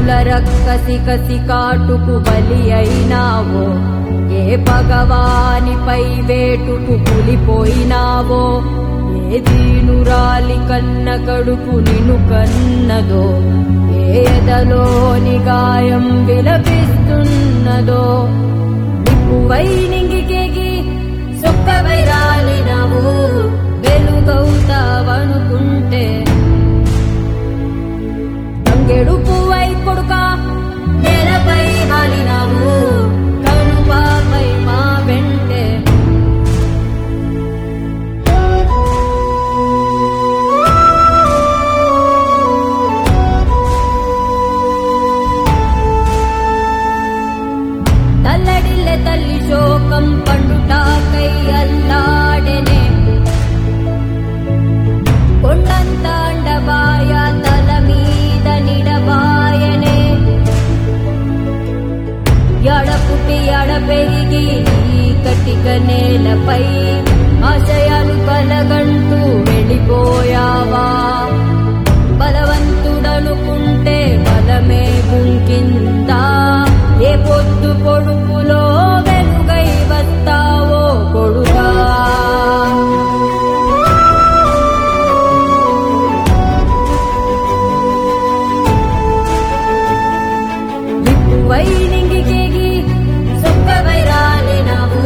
కుల రక్కసి కసి కాటుకు బలి అయినావో ఏ పగవానిపై వేటుకు పులిపోయినావో ఏ దీనురాలి కన్న కడుపు నిను కన్నదో ఏ ఎదలోని గాయం విలపిస్తున్నదో నిప్పువై నింగికేగి సొక్కవై రాలినవు వెలుగవుతావనుకుంటే తంగెడు పువ్వై కొడుక నేలపై వాలినావు కనుపాపై మా వెంటే తల్లడిల్లె తల్లి శోకం పండుటాకై అల్లాడెనే కొండంత అండబాయ తల మీద నిడబాయనే ఎడపుట్టి ఎడ పెరిగి కటిక నేలపై ఆశయాలు కలగంటూ వెళ్ళిపోయావా బలవంతుడనుకుంటే బలమే గుంకిందా ఏ పొద్దు పొడుపులో వెలుగై వస్తావో కొడుగా నిప్పువై నింగికేగి సొక్కవై రాలినవు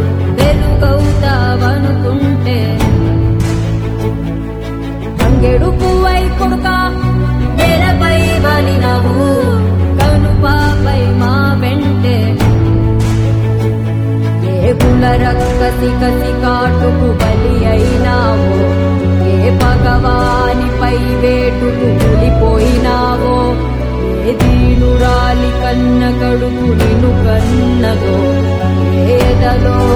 వెలుగవుతావనుకుంటే తంగెడు పువ్వై కొడుక నేలపై వాలినవు కనుపాపై మా వెంటే ఏ కుల రక్కసి కసి కాటుకు బలి అయినావో ఏ పగవానిపై వేటుకు పులిపోయినావో ఏ దీనురాలి కన్న కడుపు నిను కన్నదో ఏదలో